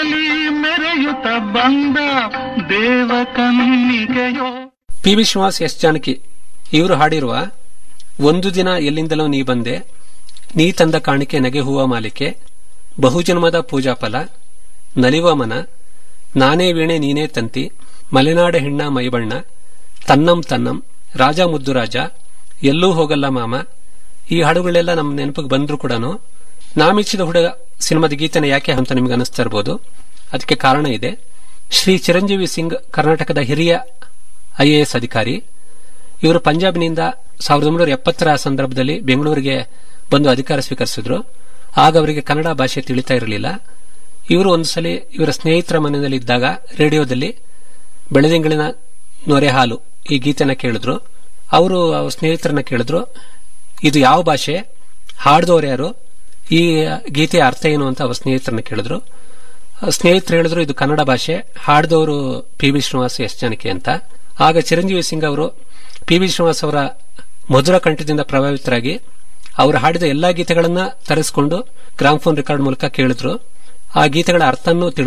ಕಣ್ಣಲ್ಲಿ ಮೆರೆಯುತ್ತ ಬಂದ ದೇವ ಕನ್ನಿಗೆಯೋ P V Srinivas S Janaki ಇವರು ಹಾಡಿರುವ ಒಂದು ದಿನ ಎಲ್ಲಿಂದಲೋ ನೀ ಬಂದೆ ನೀ ತಂದ ಕಾಣಿಕೆ ನಗೆ ಹೂವ ಮಾಲಿಕೆ ಬಹುಜನ್ಮದ ಪೂಜಾಫಲ ನಲಿವ ಮನ ನಾನೇ ವೀಣೆ ನೀನೇ ತಂತಿ ಮಲೆನಾಡ ಹೆಣ್ಣ ಮೈಬಣ್ಣ ತನ್ನಂ ತನ್ನಂ ರಾಜ ಮುದ್ದು ರಾಜ ಎಲ್ಲೂ ಹೋಗಲ್ಲ ಮಾಮ ಈ ಹಾಡುಗಳೆಲ್ಲ ನಮ್ಮ ನೆನಪಿಗೆ ಬಂದ್ರು ಕೂಡ ನಾಮಿಚ್ಚಿದ ಹುಡುಗ ಸಿನಿಮಾದ ಗೀತೆನ ಯಾಕೆ ಅಂತ ನಿಮ್ಗೆ ಅನಿಸ್ತಾ ಇರ್ಬೋದು ಅದಕ್ಕೆ ಕಾರಣ ಇದೆ ಶ್ರೀ ಚಿರಂಜೀವಿ ಸಿಂಗ್ ಕರ್ನಾಟಕದ ಹಿರಿಯ ಐಎಎಸ್ ಅಧಿಕಾರಿ ಇವರು ಪಂಜಾಬ್ನಿಂದ ಸಾವಿರದ ಒಂಬೈನೂರ ಎಪ್ಪತ್ತರ ಸಂದರ್ಭದಲ್ಲಿ ಬೆಂಗಳೂರಿಗೆ ಬಂದು ಅಧಿಕಾರ ಸ್ವೀಕರಿಸಿದ್ರು ಆಗ ಅವರಿಗೆ ಕನ್ನಡ ಭಾಷೆ ತಿಳಿತಾ ಇರಲಿಲ್ಲ ಇವರು ಒಂದು ಸಲ ಇವರ ಸ್ನೇಹಿತರ ಮನೆಯಲ್ಲಿ ಇದ್ದಾಗ ರೇಡಿಯೋದಲ್ಲಿ ಬೆಳೆದಿಂಗಳಿನ ನೊರೆ ಹಾಲು ಈ ಗೀತೆನ ಕೇಳಿದ್ರು ಅವರು ಅವ್ರ ಸ್ನೇಹಿತರನ್ನ ಕೇಳಿದ್ರು ಇದು ಯಾವ ಭಾಷೆ ಹಾಡ್ದವ್ರು ಯಾರು ಈ ಗೀತೆಯ ಅರ್ಥ ಏನು ಅಂತ ಅವ್ರ ಸ್ನೇಹಿತರನ್ನ ಕೇಳಿದ್ರು ಸ್ನೇಹಿತರು ಹೇಳಿದ್ರು ಇದು ಕನ್ನಡ ಭಾಷೆ ಹಾಡ್ದವರು P V Srinivas S Janaki ಅಂತ ಆಗ ಚಿರಂಜೀವಿ ಸಿಂಗ್ ಅವರು ಪಿ ವಿ ಶ್ರೀನಿವಾಸ್ ಅವರ ಮಧುರ ಕಂಠದಿಂದ ಪ್ರಭಾವಿತರಾಗಿ ಅವರು ಹಾಡಿದ ಎಲ್ಲಾ ಗೀತೆಗಳನ್ನ ತರಿಸಿಕೊಂಡು ಗ್ರಾಮ್ಫೋನ್ ರೆಕಾರ್ಡ್ ಮೂಲಕ ಕೇಳಿದ್ರು ಆ ಗೀತೆಗಳ ಅರ್ಥನೂ ತಿಳಿದು